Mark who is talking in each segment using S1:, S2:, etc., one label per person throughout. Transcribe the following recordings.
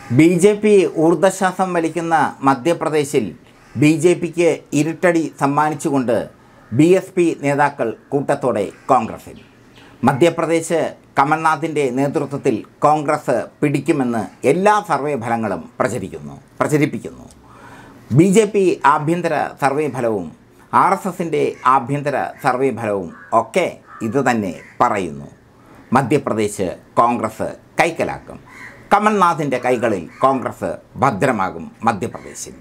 S1: B J P ഊർദ്ധശ്വാസം വലിക്കുന്ന മധ്യപ്രദേശിൽ ബി ജെ പിക്ക് ഇരുട്ടടി സമ്മാനിച്ചുകൊണ്ട് ബി എസ് പി നേതാക്കൾ കൂട്ടത്തോടെ കോൺഗ്രസിൽ മധ്യപ്രദേശ് കമൽനാഥിൻ്റെ നേതൃത്വത്തിൽ കോൺഗ്രസ് പിടിക്കുമെന്ന് എല്ലാ സർവേ ഫലങ്ങളും പ്രചരിക്കുന്നു പ്രചരിപ്പിക്കുന്നു ബി ജെ പി ആഭ്യന്തര സർവേ ഫലവും ആർ എസ് എസിൻ്റെ ആഭ്യന്തര സർവേ ഫലവും ഒക്കെ ഇതുതന്നെ പറയുന്നു മധ്യപ്രദേശ് കോൺഗ്രസ് കൈക്കലാക്കും കമൽനാഥിൻ്റെ കൈകളിൽ കോൺഗ്രസ് ഭദ്രമാകും മധ്യപ്രദേശിൽ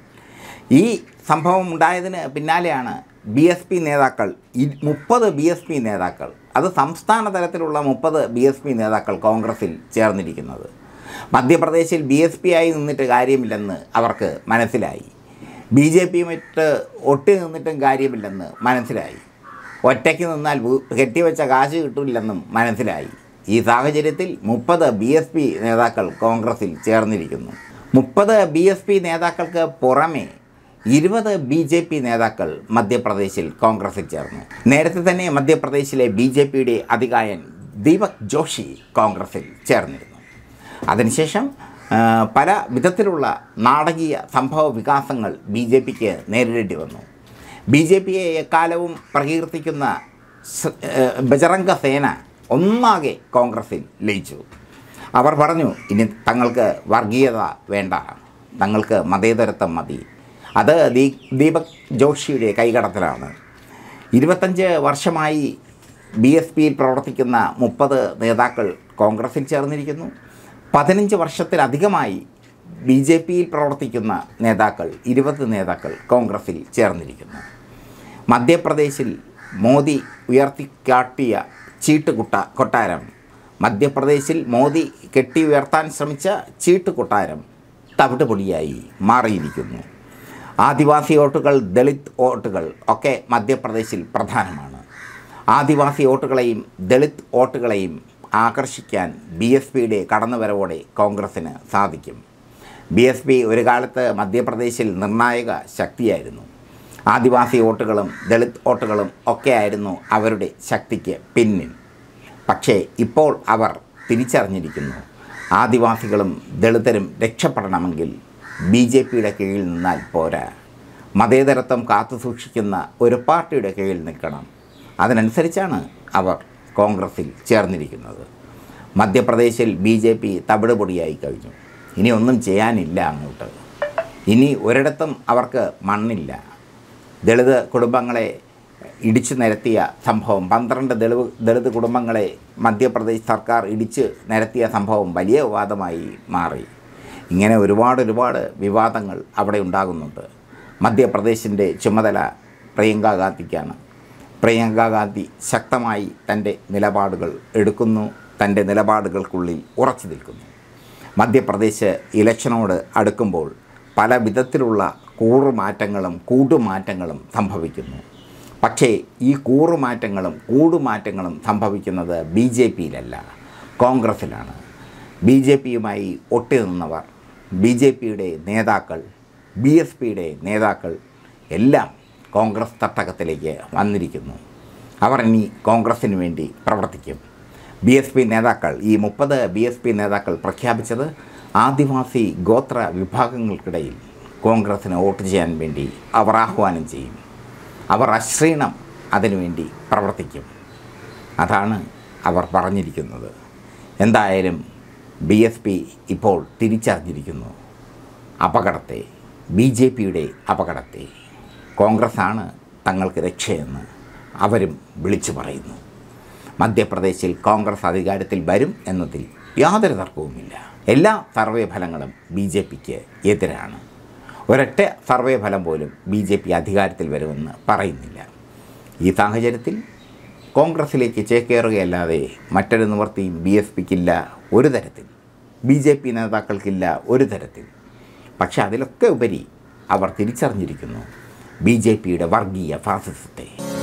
S1: ഈ സംഭവം ഉണ്ടായതിന് പിന്നാലെയാണ് ബി എസ് പി നേതാക്കൾ മുപ്പത് ബി എസ് പി നേതാക്കൾ അത് സംസ്ഥാന തലത്തിലുള്ള മുപ്പത് ബി എസ് പി നേതാക്കൾ കോൺഗ്രസിൽ ചേർന്നിരിക്കുന്നത് മധ്യപ്രദേശിൽ ബി എസ് പി ആയി നിന്നിട്ട് കാര്യമില്ലെന്ന് അവർക്ക് മനസ്സിലായി ബി ജെ പിയുമായിട്ട് ഒട്ടി നിന്നിട്ടും കാര്യമില്ലെന്ന് മനസ്സിലായി ഒറ്റയ്ക്ക് നിന്നാൽ വു- കെട്ടിവെച്ച കാശ് കിട്ടില്ലെന്നും മനസ്സിലായി ഈ സാഹചര്യത്തിൽ മുപ്പത് ബി എസ് പി നേതാക്കൾ കോൺഗ്രസിൽ ചേർന്നിരിക്കുന്നു മുപ്പത് ബി എസ് പി നേതാക്കൾക്ക് പുറമെ ഇരുപത് ബി ജെ പി നേതാക്കൾ മധ്യപ്രദേശിൽ കോൺഗ്രസിൽ ചേർന്നു നേരത്തെ തന്നെ മധ്യപ്രദേശിലെ ബി ജെ പിയുടെ അധികായൻ ദീപക് ജോഷി കോൺഗ്രസിൽ ചേർന്നിരുന്നു അതിനുശേഷം ആ, പല വിധത്തിലുള്ള നാടകീയ സംഭവ വികാസങ്ങൾ ബി ജെ പിക്ക് നേരിടേണ്ടി വന്നു ബി ജെ പിയെ എക്കാലവും പ്രകീർത്തിക്കുന്ന സ- ഏ, ബജറംഗ സേന ഒന്നാകെ കോൺഗ്രസിൽ ലയിച്ചു അവർ പറഞ്ഞു ഇനി തങ്ങൾക്ക് വർഗീയത വേണ്ട തങ്ങൾക്ക് മതേതരത്വം മതി അത് ദീ ദീപക് ജോഷിയുടെ കൈകടത്തലാണ് ഇരുപത്തഞ്ച് വർഷമായി ബി എസ് പിയിൽ പ്രവർത്തിക്കുന്ന മുപ്പത് നേതാക്കൾ കോൺഗ്രസിൽ ചേർന്നിരിക്കുന്നു പതിനഞ്ച് വർഷത്തിലധികമായി ബി ജെ പിയിൽ പ്രവർത്തിക്കുന്ന നേതാക്കൾ ഇരുപത് നേതാക്കൾ കോൺഗ്രസിൽ ചേർന്നിരിക്കുന്നു മധ്യപ്രദേശിൽ മോദി ഉയർത്തിക്കാട്ടിയ ചീട്ടുകുട്ട കൊട്ടാരം മധ്യപ്രദേശിൽ മോദി കെട്ടി ഉയർത്താൻ ശ്രമിച്ച ചീട്ടുകൊട്ടാരം തവിട്ടുപൊടിയായി മാറിയിരിക്കുന്നു ആദിവാസി വോട്ടുകൾ ദളിത് വോട്ടുകൾ ഒക്കെ മധ്യപ്രദേശിൽ പ്രധാനമാണ് ആദിവാസി വോട്ടുകളെയും ദളിത് വോട്ടുകളെയും ആകർഷിക്കാൻ ബി എസ് പിയുടെ കടന്നുവരവോടെ കോൺഗ്രസ്സിന് സാധിക്കും ബി എസ് പി ഒരു കാലത്ത് മധ്യപ്രദേശിൽ നിർണായക ശക്തിയായിരുന്നു ആദിവാസി വോട്ടുകളും ദളിത് വോട്ടുകളും ഒക്കെയായിരുന്നു അവരുടെ ശക്തിക്ക് പിന്നിൽ പക്ഷേ ഇപ്പോൾ അവർ തിരിച്ചറിഞ്ഞിരിക്കുന്നു ആദിവാസികളും ദളിതരും രക്ഷപ്പെടണമെങ്കിൽ ബി ജെ പിയുടെ കീഴിൽ നിന്നാൽ പോരാ മതേതരത്വം കാത്തു സൂക്ഷിക്കുന്ന ഒരു പാർട്ടിയുടെ കീഴിൽ നിൽക്കണം അതിനനുസരിച്ചാണ് അവർ കോൺഗ്രസിൽ ചേർന്നിരിക്കുന്നത് മധ്യപ്രദേശിൽ ബി ജെ പി തവിടുപൊടിയായി കഴിഞ്ഞു ഇനി ഒന്നും ചെയ്യാനില്ല അങ്ങോട്ട് ഇനി ഒരിടത്തും അവർക്ക് മണ്ണില്ല ദളിത് കുടുംബങ്ങളെ ഇടിച്ചു നിരത്തിയ സംഭവം പന്ത്രണ്ട് ദളിത് ദളിത് കുടുംബങ്ങളെ മധ്യപ്രദേശ് സർക്കാർ ഇടിച്ച് നിരത്തിയ സംഭവം വലിയ വിവാദമായി മാറി ഇങ്ങനെ ഒരുപാട് ഒരുപാട് വിവാദങ്ങൾ അവിടെ ഉണ്ടാകുന്നുണ്ട് മധ്യപ്രദേശിൻ്റെ ചുമതല പ്രിയങ്ക ഗാന്ധിക്കാണ് പ്രിയങ്ക ഗാന്ധി ശക്തമായി തൻ്റെ നിലപാടുകൾ എടുക്കുന്നു തൻ്റെ നിലപാടുകൾക്കുള്ളിൽ ഉറച്ചു നിൽക്കുന്നു മധ്യപ്രദേശ് ഇലക്ഷനോട് അടുക്കുമ്പോൾ പല വിധത്തിലുള്ള കൂറുമാറ്റങ്ങളും കൂടുമാറ്റങ്ങളും സംഭവിക്കുന്നു പക്ഷേ ഈ കൂറുമാറ്റങ്ങളും കൂടുമാറ്റങ്ങളും സംഭവിക്കുന്നത് ബി ജെ പിയിലല്ല കോൺഗ്രസ്സിലാണ് ബി ജെ പിയുമായി ഒട്ടി നിന്നവർ ബി ജെ പിയുടെ നേതാക്കൾ ബി എസ് പിയുടെ നേതാക്കൾ എല്ലാം കോൺഗ്രസ് തട്ടകത്തിലേക്ക് വന്നിരിക്കുന്നു അവർ ഇനി കോൺഗ്രസ്സിന് വേണ്ടി പ്രവർത്തിക്കും ബി എസ് പി നേതാക്കൾ ഈ മുപ്പത് ബി എസ് പി നേതാക്കൾ പ്രഖ്യാപിച്ചത് ആദിവാസി ഗോത്ര വിഭാഗങ്ങൾക്കിടയിൽ കോൺഗ്രസ്സിന് വോട്ട് ചെയ്യാൻ വേണ്ടി അവർ ആഹ്വാനം ചെയ്യും അവർ അശ്രീണം അതിനുവേണ്ടി പ്രവർത്തിക്കും അതാണ് അവർ പറഞ്ഞിരിക്കുന്നത് എന്തായാലും ബി എസ് പി ഇപ്പോൾ തിരിച്ചറിഞ്ഞിരിക്കുന്നു അപകടത്തെ ബി ജെ പിയുടെ അപകടത്തെ കോൺഗ്രസ്സാണ് തങ്ങൾക്ക് രക്ഷയെന്ന് അവരും വിളിച്ചു പറയുന്നു മധ്യപ്രദേശിൽ കോൺഗ്രസ് അധികാരത്തിൽ വരും എന്നതിൽ യാതൊരു തർക്കവുമില്ല എല്ലാ സർവേ ഫലങ്ങളും ബി ജെ പിക്ക് എതിരാണ് ഒരൊറ്റ സർവേ ഫലം പോലും ബി ജെ പി അധികാരത്തിൽ വരുമെന്ന് പറയുന്നില്ല ഈ സാഹചര്യത്തിൽ കോൺഗ്രസ്സിലേക്ക് ചേക്കേറുകയല്ലാതെ മറ്റൊരു നിവൃത്തിയും ബി എസ് പിക്കില്ല ഒരു തരത്തിൽ ബി ജെ പി നേതാക്കൾക്കില്ല ഒരു തരത്തിൽ പക്ഷെ അതിലൊക്കെ ഉപരി അവർ തിരിച്ചറിഞ്ഞിരിക്കുന്നു ബി ജെ പിയുടെ വർഗീയ ഫാസിസത്തെ